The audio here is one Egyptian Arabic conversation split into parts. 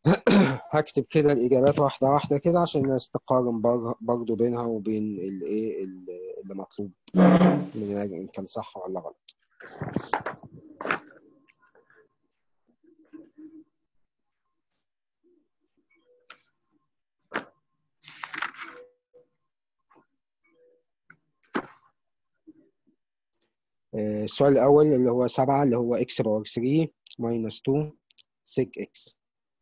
هكتب كده الإجابات واحدة واحدة كده عشان الناس تقارن بر- برضو بينها وبين الإيه اللي مطلوب مننا إن كان صح ولا غلط آه، السؤال الأول اللي هو سبعة اللي هو x باور 3 minus 2 6x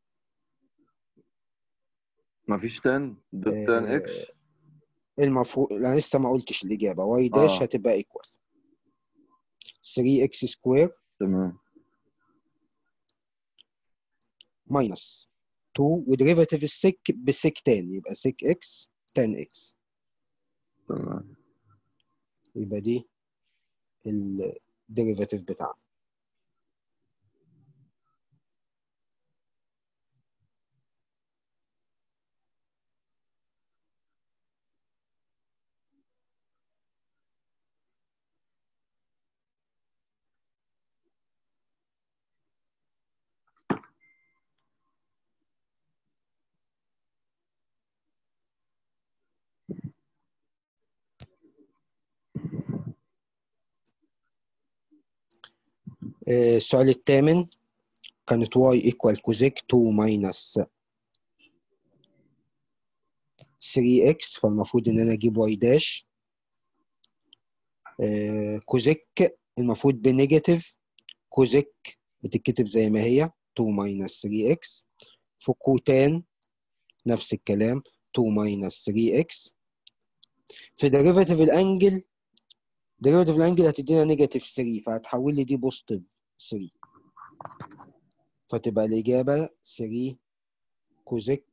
مفيش تان ده آه، تان اكس المفروض أنا لسه ما قلتش الإجابة y داش آه. هتبقى equal 3x سكوير تمام minus 2 وديريفاتيف السك بسك تاني يبقى سك x 10x تمام يبقى دي الديريفاتيف بتاعنا آه، السؤال الثامن كانت y equal كوزيك 2 minus 3x فالمفروض ان انا اجيب y داش آه، كوزيك المفروض بنيجاتيف كوزيك بتتكتب زي ما هي 2 minus 3x في كوتان نفس الكلام 2 minus 3x في ديريفاتيف الانجل ديريفاتيف الانجل هتدينا نيجاتيف 3 فهتحول لي دي بوزيتيف 3 فتبقى الإجابة 3 كوزيك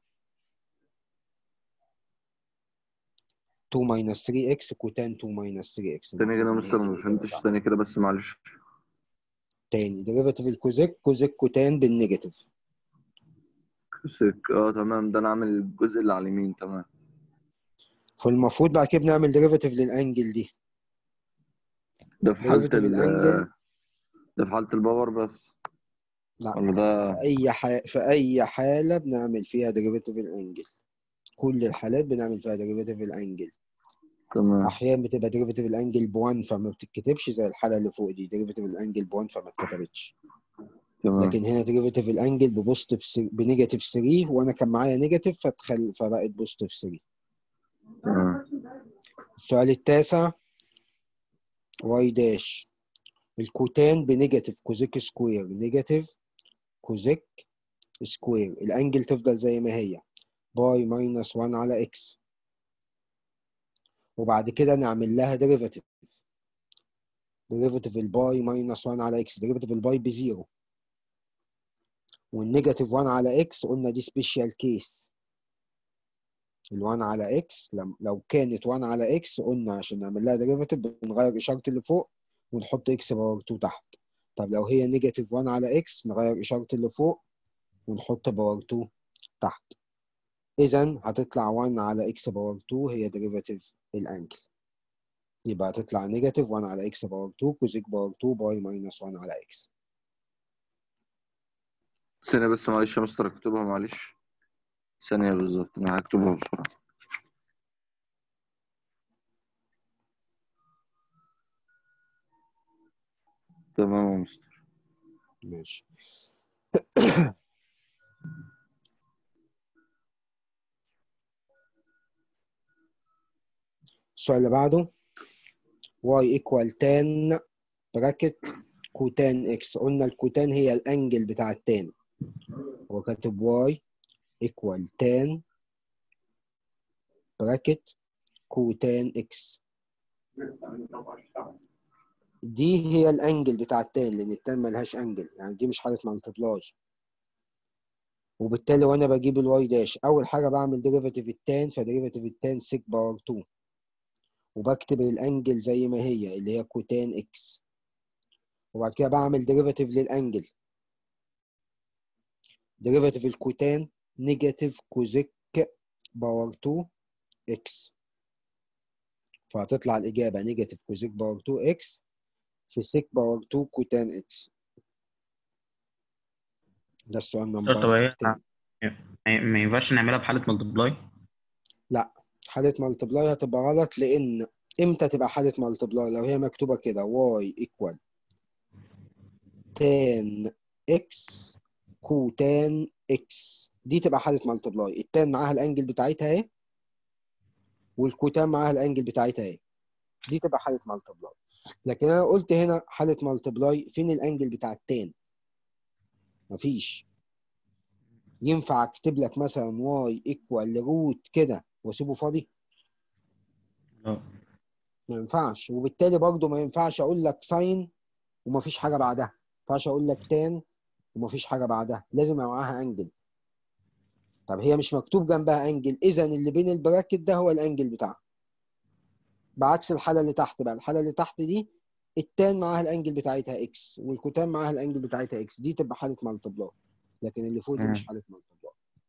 2 minus 3x كوتان 2 minus 3x تاني كده المفروض إن هي مستر دي ما الإجابة فهمتش بتاعتنا. تاني كده بس معلش تاني ديريفاتيف الكوزيك كوزيك كوتان بالنيجاتيف كوسيك اه تمام ده انا عامل الجزء اللي على اليمين تمام فالمفروض بعد كده بنعمل ديريفاتيف للانجل دي ده في حالة ديريفاتيف ال الانجل ده في حالة الباور بس لا ولا ده في اي ح... في اي حاله بنعمل فيها ديريفاتيف الانجل كل الحالات بنعمل فيها ديريفاتيف الانجل تمام احيانا بتبقى ديريفاتيف الانجل ب1 فما بتتكتبش زي الحاله اللي فوق دي ديريفاتيف الانجل ب1 فما اتكتبتش تمام لكن هنا ديريفاتيف الانجل ببوزيتيف س- بنيجاتيف 3 وانا كان معايا نيجاتيف فتخل فبقت بوزيتيف 3 تمام السؤال التاسع واي داش الكوتان بنيجاتيف كوزيك سكوير نيجاتيف كوزيك سكوير الانجل تفضل زي ما هي باي ماينس 1 على اكس وبعد كده نعمل لها ديريفاتيف ديريفاتيف الباي ماينس 1 على اكس ديريفاتيف الباي بزيرو والنيجاتيف 1 على اكس قلنا دي سبيشال كيس ال1 على اكس لو كانت 1 على اكس قلنا عشان نعمل لها ديريفاتيف بنغير اشاره اللي فوق ونحط اكس باور 2 تحت طب لو هي نيجاتيف 1 على اكس نغير اشاره اللي فوق ونحط باور 2 تحت اذا هتطلع 1 على اكس باور 2 هي ديريفاتيف الانجل يبقى هتطلع نيجاتيف 1 على اكس باور 2 كوزيك باور 2 باي ماينس 1 على اكس ثانية بس معلش يا مستر اكتبها معلش ثانية بالظبط انا هكتبها بسرعة تمام يا مستر ماشي السؤال اللي بعده y equal tan براكت كوتان اكس قلنا الكوتان هي الانجل بتاع التان هو كاتب y equal tan براكت كوتان اكس دي هي الانجل بتاع التان لان التان ملهاش انجل يعني دي مش حاله مالتبلاج وبالتالي وانا بجيب الواي داش اول حاجه بعمل ديريفاتيف التان فديريفاتيف التان سيك باور 2 وبكتب الانجل زي ما هي اللي هي كوتان اكس وبعد كده بعمل ديريفاتيف للانجل ديريفاتيف الكوتان نيجاتيف كوزيك باور 2 اكس فهتطلع الاجابه نيجاتيف كوزيك باور 2 اكس في سيك باور 2 كوتان اكس ده السؤال طب نمبر هي 10 ما ما ينفعش نعملها بحالة ملتبلاي لا حالة مالتبلاي هتبقى غلط لأن إمتى تبقى حالة مالتبلاي لو هي مكتوبة كده y equal tan x كوتان x دي تبقى حالة مالتبلاي التان معاها الأنجل بتاعتها اهي والكوتان معاها الأنجل بتاعتها اهي دي تبقى حالة مالتبلاي لكن أنا قلت هنا حالة مالتبلاي فين الأنجل بتاع التان مفيش ينفع اكتب لك مثلا y equal روت كده واسيبه فاضي لا ما ينفعش وبالتالي برضه ما ينفعش اقول لك ساين ومفيش حاجه بعدها ما ينفعش اقول لك تان ومفيش حاجه بعدها لازم يبقى معاها انجل طب هي مش مكتوب جنبها انجل اذا اللي بين البراكت ده هو الانجل بتاعها بعكس الحاله اللي تحت بقى الحاله اللي تحت دي التان معاها الانجل بتاعتها اكس والكوتان معاها الانجل بتاعتها اكس دي تبقى حاله مالتبلاي لكن اللي فوق دي مش مم. حاله مالتبلاي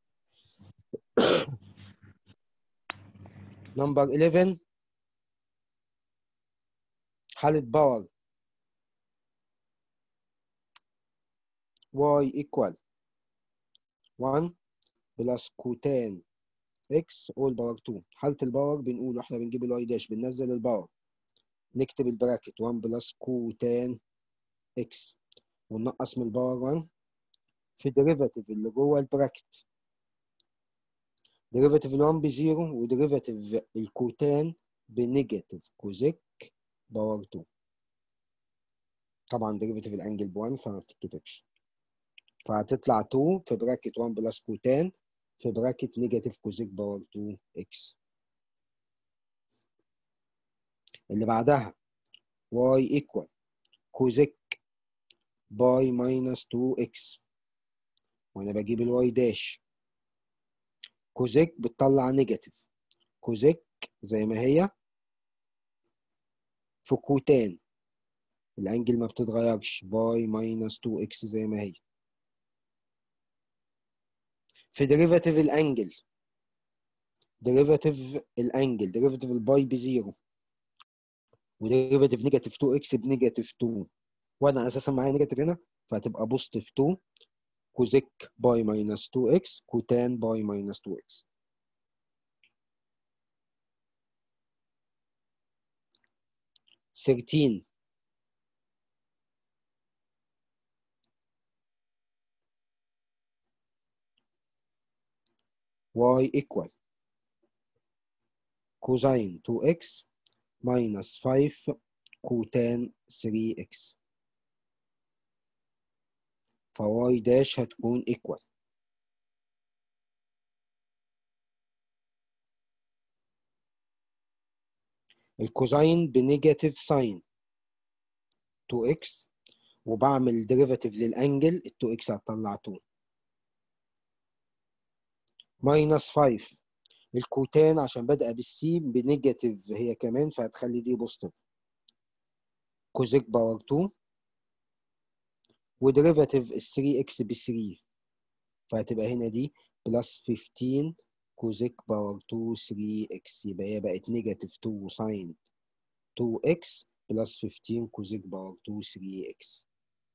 نمبر 11 حالة باور y equal 1 بلس كوتان x all باور 2 حالة الباور بنقول واحنا بنجيب الواي داش بننزل الباور نكتب البراكت 1 بلس كوتان x وننقص من الباور 1 في ديريفاتيف اللي جوه البراكت ديريفاتيف ال1 بزيرو وديريفاتيف الكوتان بنيجاتيف كوزيك باور 2 طبعا ديريفاتيف الانجل ب 1 فما بتتكتبش فهتطلع 2 في براكت 1 بلس كوتان في براكت نيجاتيف كوزيك باور 2 اكس اللي بعدها y equal كوزيك باي ماينس 2 اكس وانا بجيب الواي داش كوزيك بتطلع نيجاتيف كوزيك زي ما هي في كوتان الانجل ما بتتغيرش باي ماينس 2 اكس زي ما هي في ديريفاتيف الانجل ديريفاتيف الانجل ديريفاتيف الباي بزيرو وديريفاتيف نيجاتيف 2 اكس بنيجاتيف 2 وانا اساسا معايا نيجاتيف هنا فهتبقى بوزيتيف 2 كوزيك باي ماينس 2 اكس كوتان باي ماينس 2 اكس ثيرتين y equal cosine 2x minus 5 كوتان 3x فy داش هتكون equal الكوزين بنيجاتيف ساين 2x وبعمل ديريفاتيف للانجل ال 2x هتطلع 2 ماينس 5 الكوتان عشان بادئه بالسي بنيجاتيف هي كمان فهتخلي دي بوزيتيف كوزيك باور 2 وديريفاتيف ال 3 اكس ب 3 فهتبقى هنا دي بلس 15 كوزيك باور 2 3 اكس يبقى هي بقت نيجاتيف 2 ساين 2 اكس بلس 15 كوزيك باور 2 3 اكس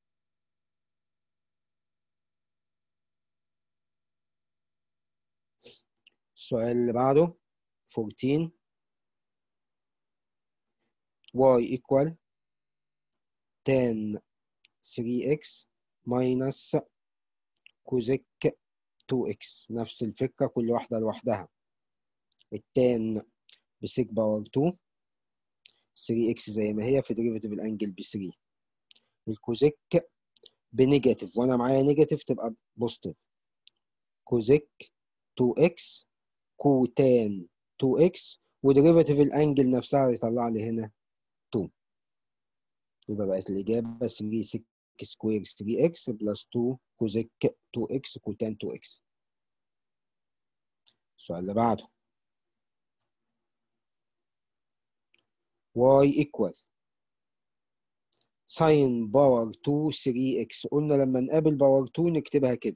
السؤال اللي بعده 14 y equal tan 3x minus كوزيك 2x نفس الفكرة كل واحدة لوحدها التان بسيك باور 2 3x زي ما هي في ديريفاتيف الانجل ب 3 الكوزيك بنيجاتيف وانا معايا نيجاتيف تبقى بوزيتيف كوزيك 2x كوتان 2x وديريفاتيف الانجل نفسها يطلع لي هنا 2 يبقى بقت الإجابة 3 سك سكوير 3x بلس 2 كوزيك 2x كوتان 2x السؤال اللي بعده y equal ساين باور 2 3x قلنا لما نقابل باور 2 نكتبها كده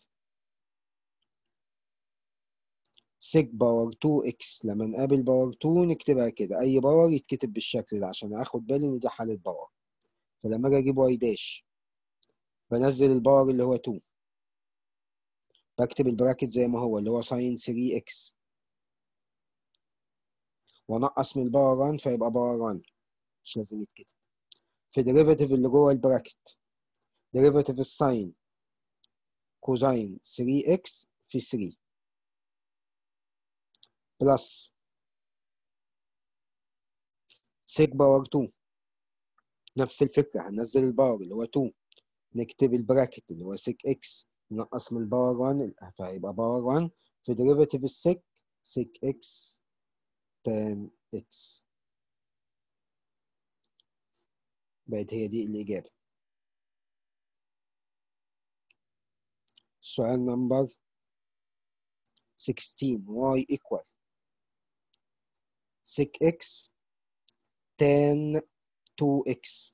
سيك باور 2x لما نقابل باور 2 نكتبها كده اي باور يتكتب بالشكل ده عشان اخد بالي ان دي حالة باور فلما اجي اجيب واي داش بنزل الباور اللي هو 2 بكتب البراكت زي ما هو اللي هو ساين 3 اكس وانقص من الباور 1 فيبقى باور 1 مش لازم يتكتب في ديريفاتيف اللي جوه البراكت ديريفاتيف الساين كوزاين 3 اكس في 3 بلس سيك باور 2 نفس الفكرة هننزل الباور اللي هو 2 نكتب البراكت اللي هو سيك اكس نقص من الباور 1 فهيبقى باور 1 في ديريفاتيف السيك سيك اكس تان اكس بقت هي دي الإجابة سؤال نمبر 16 y equal sec x tan 2x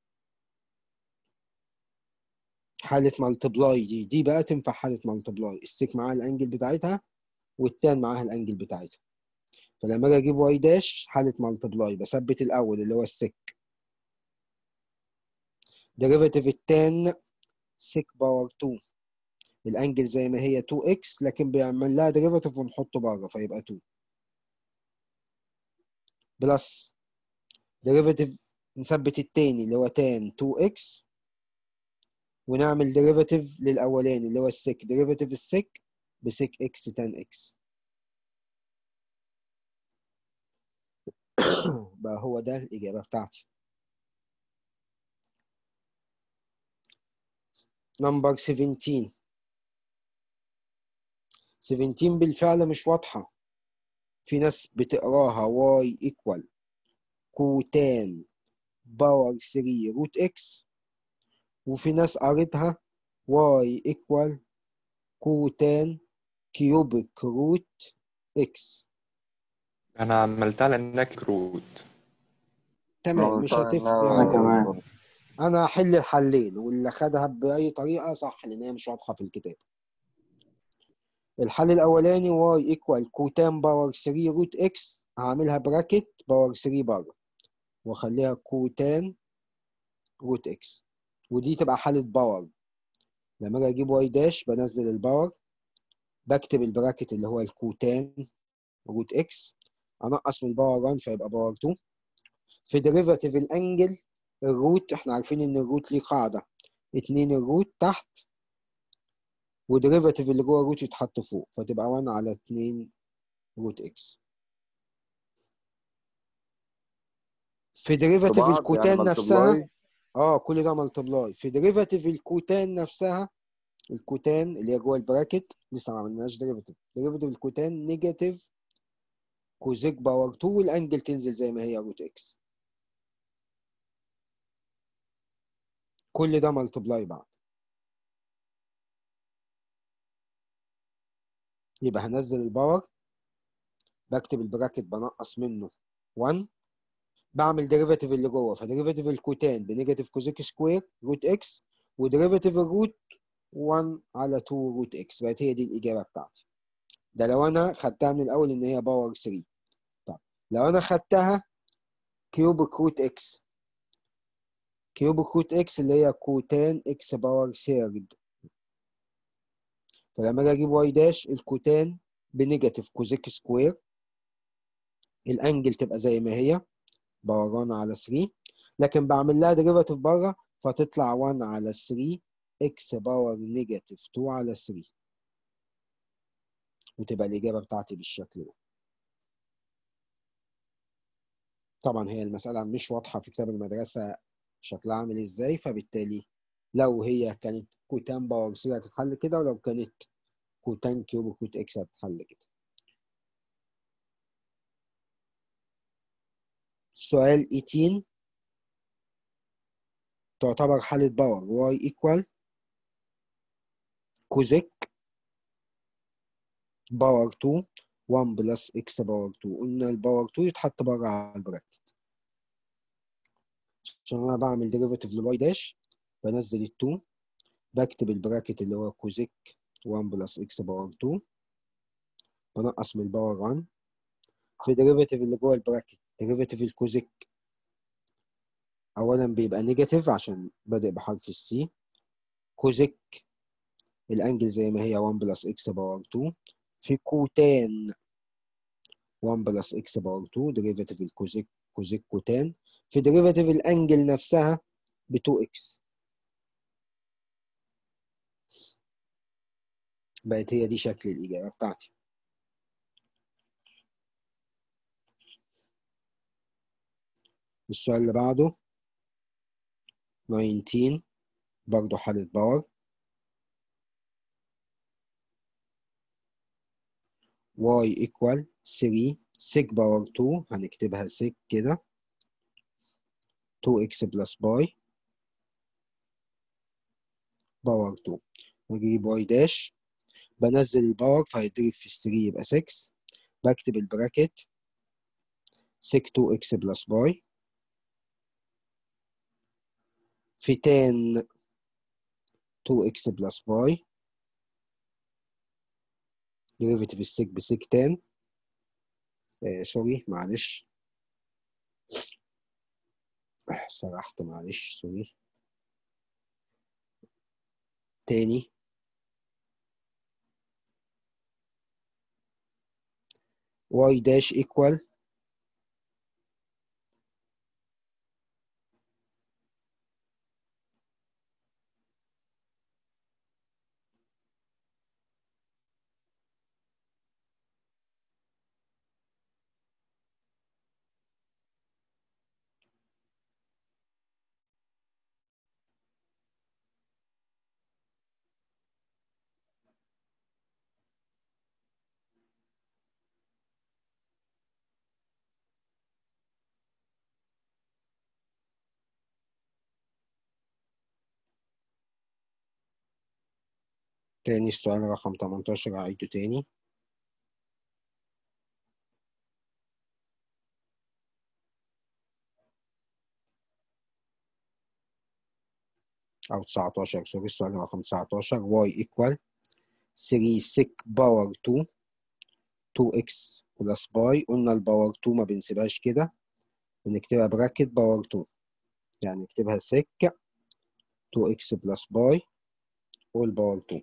حالة مالتبلاي دي دي بقى تنفع حالة مالتبلاي السيك معاها الانجل بتاعتها والتان معاها الانجل بتاعتها فلما اجي اجيب واي داش حالة مالتبلاي بثبت الاول اللي هو السيك ديريفاتيف التان سيك باور 2 الانجل زي ما هي 2x لكن بيعمل لها ديريفاتيف ونحطه بره فيبقى 2 بلس ديريفاتيف نثبت التاني اللي هو تان 2x ونعمل ديريفاتيف للاولاني اللي هو السيك ديريفاتيف السيك بسيك اكس تان اكس بقى هو ده الاجابه بتاعتي نمبر 17 17 بالفعل مش واضحة في ناس بتقراها y equal كوتان باور 3 روت x وفي ناس قريتها y equal كوتان كيوبيك روت x انا عملتها لانها كروت تمام مش هتفرق أنا يعني كمان. انا هحل الحلين واللي خدها باي طريقه صح لان هي مش واضحه في الكتاب الحل الاولاني y equal كوتان باور 3 روت x هعملها براكت باور 3 بره واخليها كوتان روت x ودي تبقى حالة باور لما اجي اجيب واي داش بنزل الباور بكتب البراكت اللي هو الكوتان روت x انقص من باور 1 فيبقى باور 2 في ديريفاتيف الانجل الروت احنا عارفين ان الروت ليه قاعدة اتنين الروت تحت وديريفاتيف اللي جوه الروت يتحط فوق فتبقى 1 على 2 روت اكس في ديريفاتيف بعض الكوتان يعني نفسها multiply. اه كل ده ملتبلاي في ديريفاتيف الكوتان نفسها الكوتان اللي هي جوه البراكت لسه ما عملناش ديريفاتيف ديريفاتيف الكوتان نيجاتيف كوزيك باور 2 والانجل تنزل زي ما هي روت اكس كل ده ملتبلاي بعد يبقى هنزل الباور بكتب البراكت بنقص منه 1 بعمل ديريفاتيف اللي جوه فديريفاتيف الكوتان بنيجاتيف كوزيك سكوير روت اكس وديريفاتيف الروت 1 على 2 روت اكس بقت هي دي الاجابه بتاعتي ده لو انا خدتها من الاول ان هي باور 3 طب لو انا خدتها كيوبيك روت اكس كيوبيك روت اكس اللي هي كوتان اكس باور ثيرد فلما اجي اجيب واي داش الكوتان بنيجاتيف كوزيك سكوير الانجل تبقى زي ما هي باور 1 على 3 لكن بعمل لها ديريفاتيف بره فتطلع 1 على 3 اكس باور نيجاتيف 2 على 3 وتبقى الإجابة بتاعتي بالشكل ده طبعا هي المسألة مش واضحة في كتاب المدرسة شكلها عامل ازاي فبالتالي لو هي كانت كوتان باور 3 هتتحل كده ولو كانت كوتان كيوب كوت اكس هتتحل كده سؤال 18 تعتبر حالة باور y equal كوزيك باور 2 1 بلس اكس باور 2 قلنا الباور 2 يتحط بره على البراكت عشان انا بعمل ديريفاتيف للواي داش بنزل ال 2 بكتب البراكت اللي هو كوزيك 1 بلس اكس باور 2 بنقص من الباور 1 في ديريفاتيف اللي جوه البراكت ديريفاتيف الكوزيك اولا بيبقى نيجاتيف عشان بادئ بحرف السي كوزيك الانجل زي ما هي 1 بلس اكس باور 2 في كوتان 1 بلس اكس باور 2 ديريفاتيف الكوزيك كوزيك كوتان في ديريفاتيف الانجل نفسها ب 2 اكس بقت هي دي شكل الإجابة بتاعتي السؤال اللي بعده 19 برضه حالة باور y equal 3 sec باور 2 هنكتبها sec كده 2x plus باي باور 2 نجيب y داش بنزل الباور فهيتضرب في 3 يبقى 6 بكتب البراكت sec 2x plus باي في tan 2x plus باي derivative السك بسك tan آه سوري معلش سرحت معلش سوري تاني y dash equal تاني السؤال رقم 18 أعيده تاني أو 19 سوري السؤال رقم 19 y equal 3 sec باور 2 2x بلس باي قلنا الباور 2 ما بنسيبهاش كده بنكتبها براكت باور 2 يعني نكتبها sec 2x بلس باي والباور 2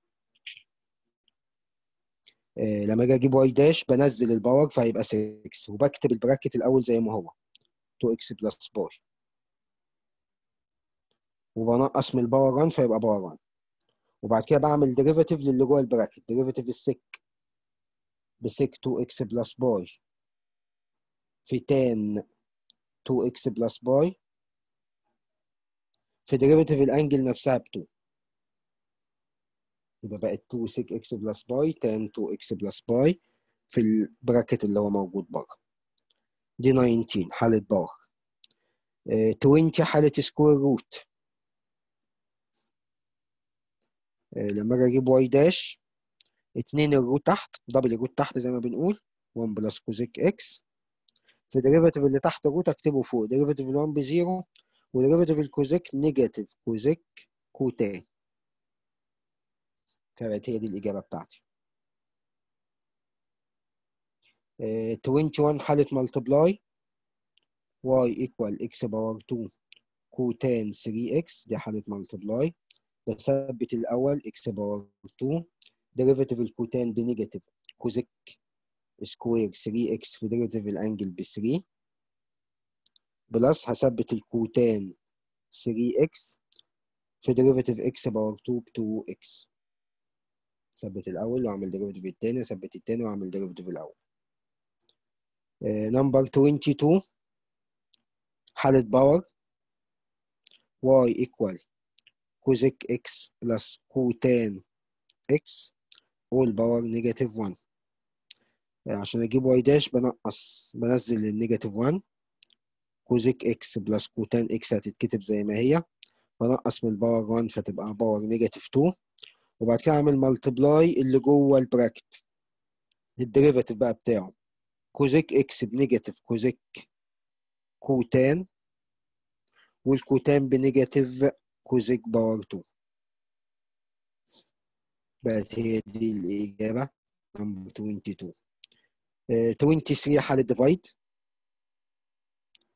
آه لما اجي اجيب واي داش بنزل الباور فهيبقى 6 وبكتب البراكت الاول زي ما هو 2x بلس باي وبنقص من الباور 1 فيبقى باور 1 وبعد كده بعمل ديريفاتيف للي جوه البراكت ديريفاتيف السك بسك 2x بلس باي في tan 2x بلس باي في ديريفاتيف الانجل نفسها ب 2 يبقى بقت 2 sec x بلس باي tan 2x بلس باي في البراكت اللي هو موجود بره دي 19 حالة باور آه 20 حالة سكوير روت آه لما اجي اجيب واي داش 2 الروت تحت دبل الروت تحت زي ما بنقول 1 بلس كوزيك اكس في ديريفاتيف اللي تحت الروت اكتبه فوق ديريفاتيف ال 1 بزيرو وديريفاتيف الكوزيك نيجاتيف كوزيك كوتان فبقت هي دي الإجابة بتاعتي. Uh, 21 حالة ملتبلاي y equal x باور 2 كوتان 3x دي حالة ملتبلاي بثبت الأول x باور 2 ديريفاتيف الكوتان بنيجاتيف كوزيك سكوير 3x في ديريفاتيف الأنجل ب 3 بلس هثبت الكوتان 3x في ديريفاتيف x باور 2 ب 2x ثبت الاول واعمل ديريفيتيف الثاني ثبت الثاني واعمل ديريفيتيف الاول نمبر 22 حالة باور y equal كوزيك x plus كوتان x all باور نيجاتيف 1 عشان اجيب y داش بنقص بنزل النيجاتيف 1 كوزيك x plus كوتان x هتتكتب زي ما هي بنقص من الباور 1 فتبقى باور نيجاتيف 2 وبعد كده اعمل ملتبلاي اللي جوه البراكت الديريفاتيف بقى بتاعه كوزيك اكس بنيجاتيف كوزيك كوتان والكوتان بنيجاتيف كوزيك باور 2 بقت هي دي الإجابة نمبر 22 uh, 23 حالة ديفايد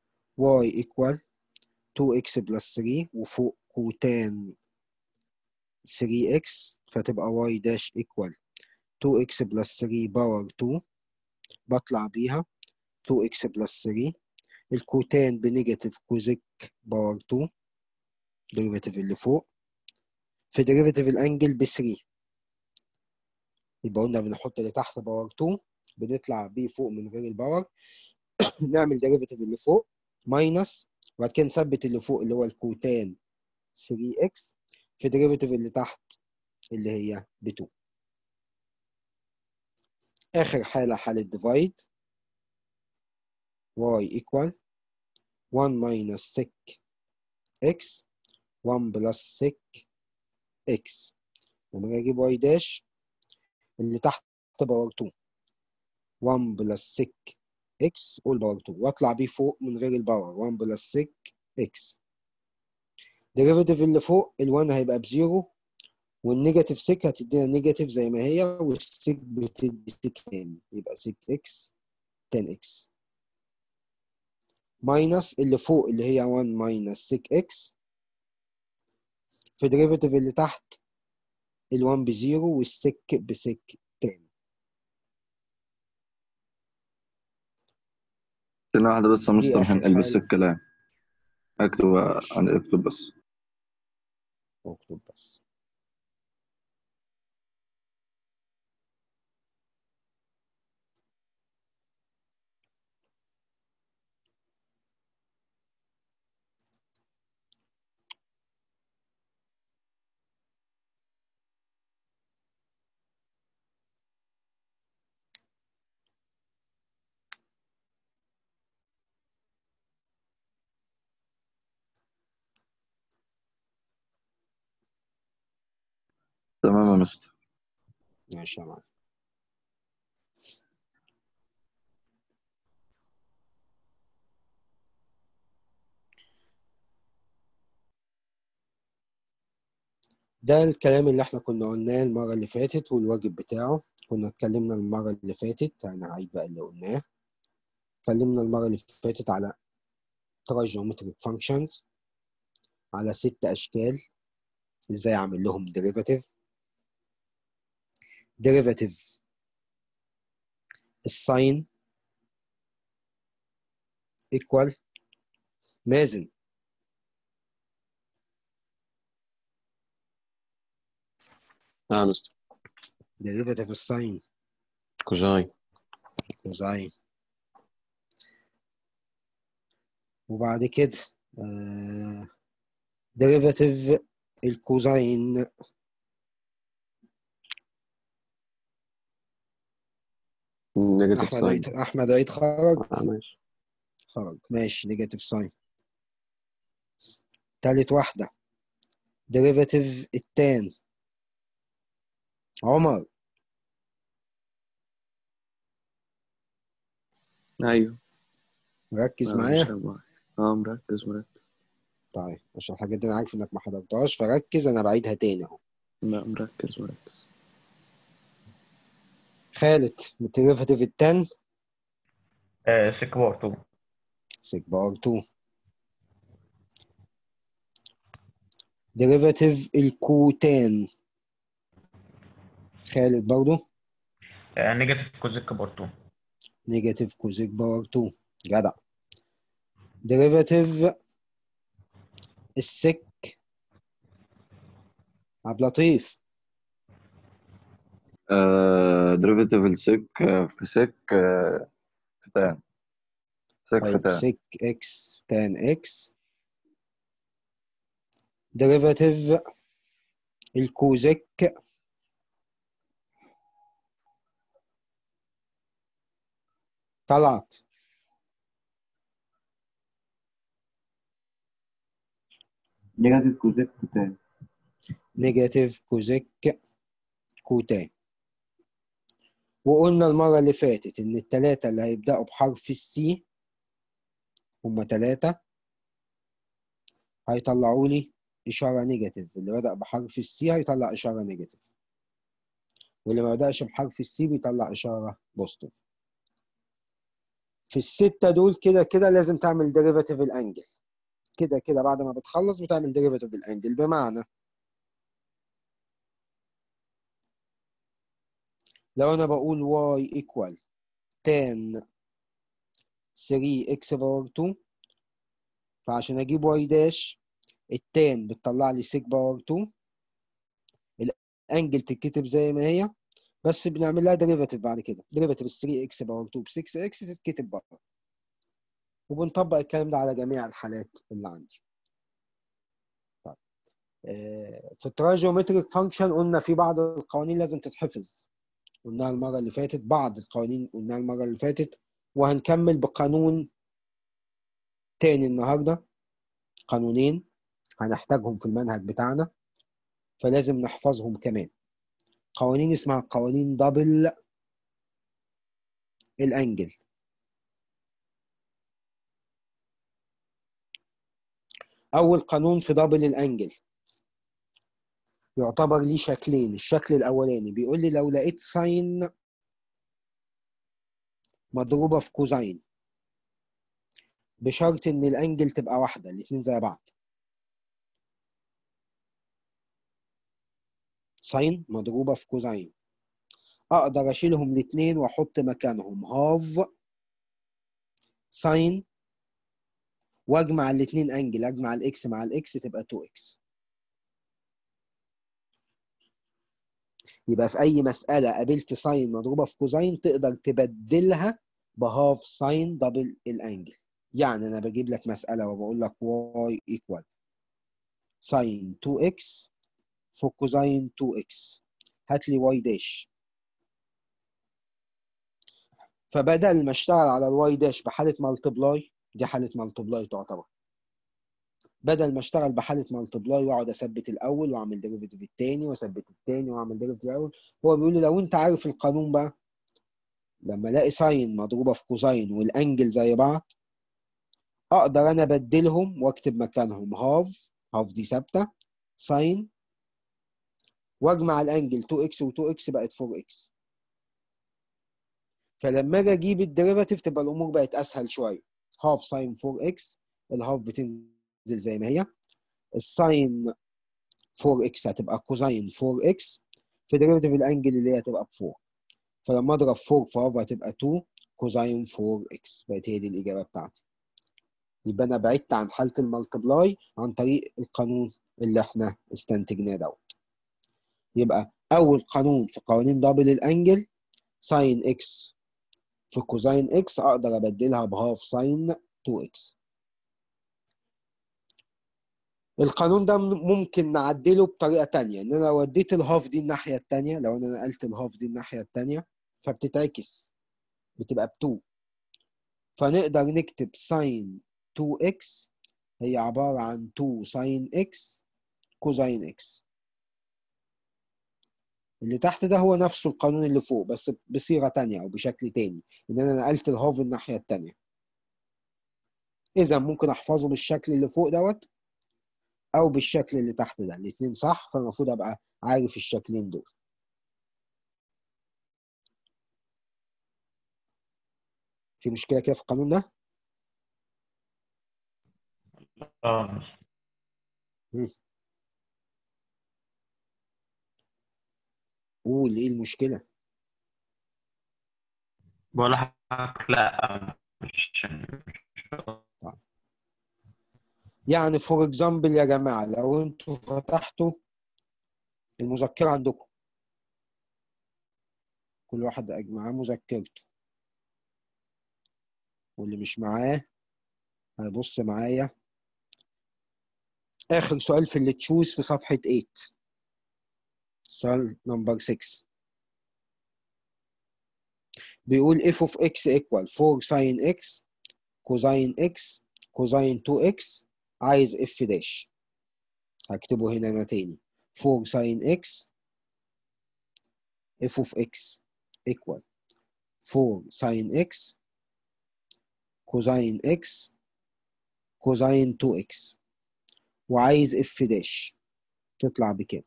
y equal 2x plus 3 وفوق كوتان 3x فتبقى y داش equal 2x plus 3 باور 2 بطلع بيها 2x plus 3 الكوتان بنيجاتيف كوزيك باور 2 ديريفاتيف اللي فوق في ديريفاتيف الانجل ب 3 يبقى قلنا بنحط اللي تحت باور 2 بنطلع بيه فوق من غير الباور نعمل ديريفاتيف اللي فوق ماينس وبعد كده نثبت اللي فوق اللي هو الكوتان 3x في ديريفاتيف اللي تحت اللي هي ب 2 آخر حالة حالة ديفايد y equal 1 minus sec x 1 plus sec x لما اجي اجيب y داش اللي تحت باور 2 1 plus sec x all باور 2 واطلع بيه فوق من غير الباور 1 plus sec x ديريفاتيف اللي فوق ال1 هيبقى بزيرو والنيجاتيف سيك هتدينا نيجاتيف زي ما هي والسيك بتدي سيك تاني يبقى سيك اكس 10 اكس ماينس اللي فوق اللي هي 1 ماينس سيك اكس في ديريفاتيف اللي تحت ال1 بزيرو والسيك بسيك تاني ثانية واحدة بس يا دي مستر آخر هنقل بس حالة. الكلام اكتب ماشي. عن اكتب بس اكتب بس تمام يا مستر ماشي يا معلم ده الكلام اللي احنا كنا قلناه المرة اللي فاتت والواجب بتاعه كنا اتكلمنا المرة اللي فاتت انا هعيد بقى اللي قلناه اتكلمنا المرة اللي فاتت على trigonometric functions على ست أشكال ازاي اعمل لهم derivative derivative الساين equal مازن نعم مستر derivative الساين كوزاين كوزاين وبعد كده آه derivative الكوزاين نيجاتيف احمد ساين عيد احمد عيد خرج آه ماشي خرج ماشي نيجاتيف ساين تالت واحدة derivative التان عمر ايوه ركز آه، معايا مش هبقى- اه مركز مركز طيب عشان الحاجات دي انا عارف انك ما حضرتهاش فركز انا بعيدها تاني اهو لا مركز مركز خالد derivative التان آه سيك باور 2 سيك باور 2 derivative الكوتان خالد برضو آه نيجاتيف كوزيك باور 2 نيجاتيف كوزيك باور 2 جدع derivative السك عبد اللطيف ديريفيتيف السك آه، في سك آه، في تان سك في طيب تان سك اكس تان اكس derivative الكوزيك طلعت نيجاتيف كوزيك كوتان نيجاتيف كوزيك كوتان وقلنا المرة اللي فاتت إن التلاتة اللي هيبدأوا بحرف السي هما تلاتة هيطلعوا لي إشارة نيجاتيف اللي بدأ بحرف السي هيطلع إشارة نيجاتيف واللي ما بدأش بحرف السي بيطلع إشارة بوزيتيف في الستة دول كده كده لازم تعمل ديريفاتيف الأنجل كده كده بعد ما بتخلص بتعمل ديريفاتيف الأنجل بمعنى لو انا بقول y equal tan 3x باور 2 فعشان اجيب y داش التان بتطلع لي سيج باور 2 الانجل تتكتب زي ما هي بس بنعمل لها ديريفاتيف بعد كده ديريفاتيف 3x باور 2 ب 6x تتكتب بره وبنطبق الكلام ده على جميع الحالات اللي عندي طيب آه، في التراجيومتريك فانكشن قلنا في بعض القوانين لازم تتحفظ قلناها المرة اللي فاتت بعض القوانين قلناها المرة اللي فاتت وهنكمل بقانون تاني النهاردة قانونين هنحتاجهم في المنهج بتاعنا فلازم نحفظهم كمان قوانين اسمها قوانين دبل الانجل اول قانون في دبل الانجل يعتبر ليه شكلين الشكل الاولاني بيقول لي لو لقيت ساين مضروبه في كوزين بشرط ان الانجل تبقى واحده الاثنين زي بعض ساين مضروبه في كوزين اقدر اشيلهم الاثنين واحط مكانهم هاف ساين واجمع الاثنين انجل اجمع الاكس مع الاكس تبقى 2 اكس يبقى في اي مساله قابلت ساين مضروبه في كوزين تقدر تبدلها بهاف ساين دبل الانجل يعني انا بجيب لك مساله وبقول لك y ايكوال ساين 2x في كوزين 2x هات لي y داش فبدل ما اشتغل على الواي داش بحاله مالتبلاي دي حاله مالتبلاي تعتبر بدل ما اشتغل بحاله مالتبلاي واقعد اثبت الاول واعمل ديريفيتيف الثاني واثبت الثاني واعمل ديريفيتيف الاول هو بيقول لي لو انت عارف القانون بقى لما الاقي ساين مضروبه في كوزين والانجل زي بعض اقدر انا ابدلهم واكتب مكانهم هاف هاف دي ثابته ساين واجمع الانجل 2x و2x بقت 4x فلما اجي اجيب الديريفاتيف تبقى الامور بقت اسهل شويه هاف ساين 4x الهاف بتنزل زي ما هي الساين 4x هتبقى كوزين 4x في ديريفاتيف الانجل اللي هي هتبقى ب 4 فلما اضرب 4 في هاف هتبقى 2 كوزين 4x بقت هي دي الاجابه بتاعتي يبقى انا بعدت عن حاله المالتبلاي عن طريق القانون اللي احنا استنتجناه دوت يبقى اول قانون في قوانين دبل الانجل ساين اكس في كوزين اكس اقدر ابدلها بهاف ساين 2 اكس القانون ده ممكن نعدله بطريقه تانية ان انا لو وديت الهاف دي الناحيه التانية لو انا نقلت الهاف دي الناحيه التانية فبتتعكس بتبقى ب 2 فنقدر نكتب ساين 2x هي عباره عن 2 ساين x كوزين x اللي تحت ده هو نفسه القانون اللي فوق بس بصيغه تانية او بشكل تاني ان انا نقلت الهاف الناحيه التانية اذا ممكن احفظه بالشكل اللي فوق دوت او بالشكل اللي تحت ده الاثنين صح فالمفروض ابقى عارف الشكلين دول في مشكله كده في القانون ده اه قول ايه المشكله بقول لحضرتك لا مش يعني فور اكزامبل يا جماعه لو انتوا فتحتوا المذكره عندكم كل واحد معاه مذكرته واللي مش معاه هيبص معايا اخر سؤال في اللي تشوز في صفحه 8 سؤال نمبر 6 بيقول f of x equal 4 sin x cosine x cosine 2x عايز f داش هكتبه هنا انا تاني 4 sin x f of x equal 4 sin x cosine x cosine 2x وعايز f داش تطلع بكام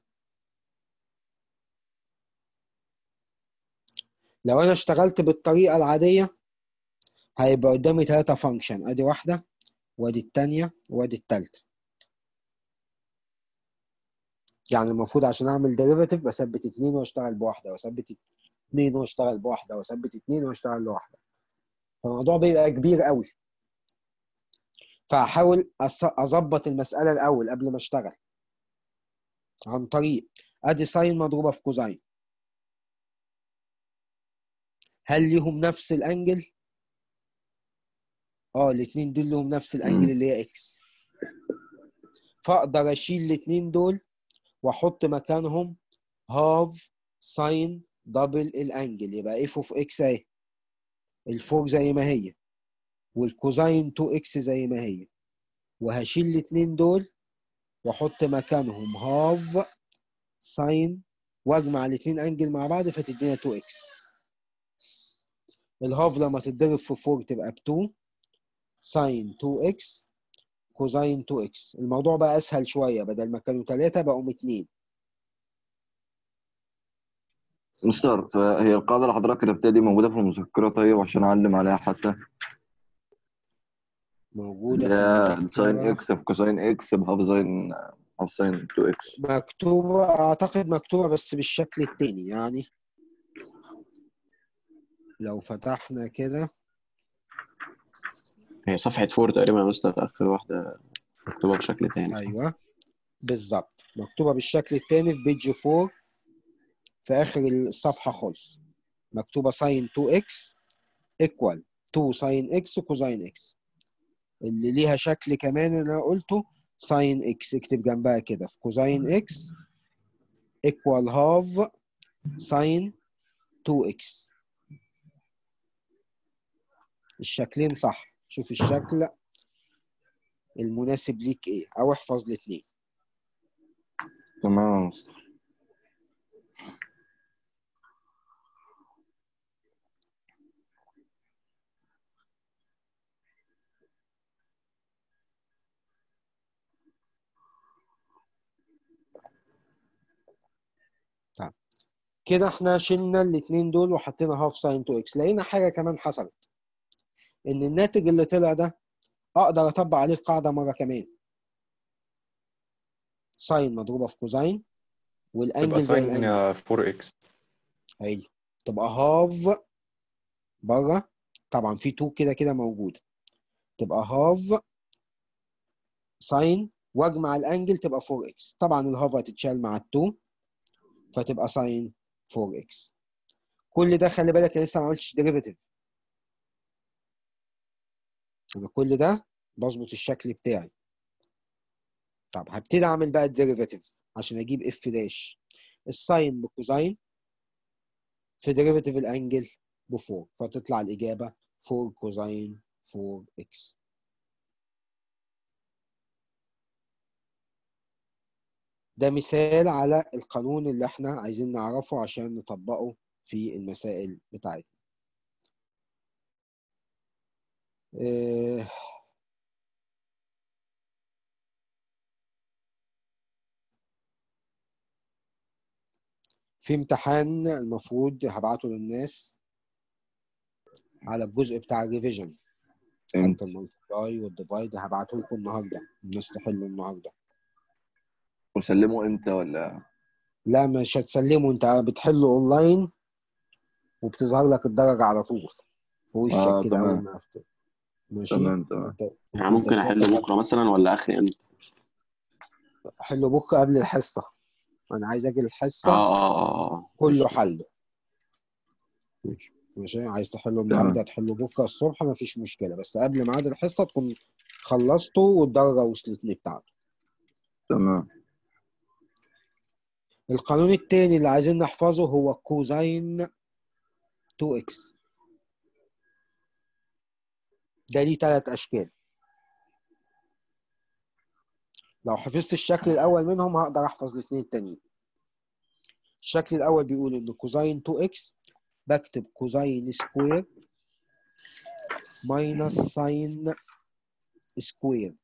لو انا اشتغلت بالطريقه العاديه هيبقى قدامي ثلاثة فانكشن ادي واحده وادي الثانيه وادي الثالثه يعني المفروض عشان اعمل ديريفاتيف بثبت اتنين واشتغل بواحده واثبت اتنين واشتغل بواحدة واثبت اتنين واشتغل لوحدة فالموضوع بيبقى كبير قوي فهحاول أص- اظبط المسألة الاول قبل ما اشتغل عن طريق ادي ساين مضروبة في كوزاين هل ليهم نفس الانجل؟ اه الاتنين دول لهم نفس الانجل مم. اللي هي اكس فاقدر اشيل الاتنين دول واحط مكانهم هاف ساين دبل الانجل يبقى اف اوف اكس اهي الفور زي ما هي والكوزاين 2 اكس زي ما هي وهشيل الاتنين دول واحط مكانهم هاف ساين واجمع الاتنين انجل مع بعض فتدينا 2 اكس الهاف لما تتضرب في 4 تبقى ب 2 ساين 2 اكس كوزاين 2 اكس الموضوع بقى اسهل شويه بدل ما كانوا 3 بقوا 2 مستر هي القاعدة اللي حضرتك كتبتها دي موجودة في المذكرة طيب عشان أعلم عليها حتى موجوده اللي في هي ساين المذكره إكس في كوساين إكس بهاف ساين هاف ساين 2 إكس مكتوبه اعتقد مكتوبه بس بالشكل التاني يعني لو فتحنا كده هي صفحة فور تقريبا يا مستر آخر واحدة مكتوبة بشكل تاني ايوه بالظبط مكتوبه بالشكل التاني في بيج 4 في اخر الصفحه خالص مكتوبه ساين 2 اكس ايكوال 2 ساين اكس كوزاين اكس اللي ليها شكل كمان اللي انا قلته ساين اكس اكتب جنبها كده في كوزاين اكس ايكوال هاف ساين 2 اكس الشكلين صح شوف الشكل المناسب ليك ايه او احفظ الاثنين تمام يا مستر كده احنا شلنا الاثنين دول وحطينا هاف ساين 2 اكس لقينا حاجه كمان حصلت ان الناتج اللي طلع ده اقدر اطبق عليه القاعده مره كمان ساين مضروبه في كوزاين تبقى والانجل زي ساين الانجل 4 اكس حلو تبقى هاف بره طبعا في 2 كده كده موجوده تبقى هاف ساين واجمع الانجل تبقى 4 اكس طبعا الهاف هتتشال مع ال2 فتبقى ساين 4 اكس كل ده خلي بالك انا لسه ما عملتش ديريفيتيف انا كل ده بظبط الشكل بتاعي طب هبتدي اعمل بقى الديريفيتيف عشان اجيب اف داش الساين بكوزاين في ديريفيتيف الانجل ب 4 فتطلع الاجابه 4 كوزاين 4 اكس ده مثال على القانون اللي احنا عايزين نعرفه عشان نطبقه في المسائل بتاعتنا آه، في امتحان المفروض هبعته للناس على الجزء بتاع الريفيجن امتى حتى الملتبلاي والديفايد هبعته لكم النهارده الناس تحلوا النهارده وسلموا امتى ولا لا مش هتسلمه انت بتحله اونلاين وبتظهر لك الدرجه على طول في وشك اه كده اول تمام ما افتح ماشي تمام تمام انت يعني انت ممكن الصبح أحل بكرة مثلا ولا آخر امتى؟ حله بكره قبل الحصه انا عايز اجي آه الحصه آه آه آه كله ماشي حله ماشي ماشي عايز تحله تمام النهارده تحله بكره الصبح مفيش مشكله بس قبل ميعاد الحصه تكون خلصته والدرجه وصلتني بتاعته تمام القانون التاني اللي عايزين نحفظه هو كوزاين 2 اكس ده ليه ثلاث اشكال لو حفظت الشكل الاول منهم هقدر احفظ الاثنين التانيين الشكل الاول بيقول ان كوزاين 2 اكس بكتب كوزاين سكوير ماينس ساين سكوير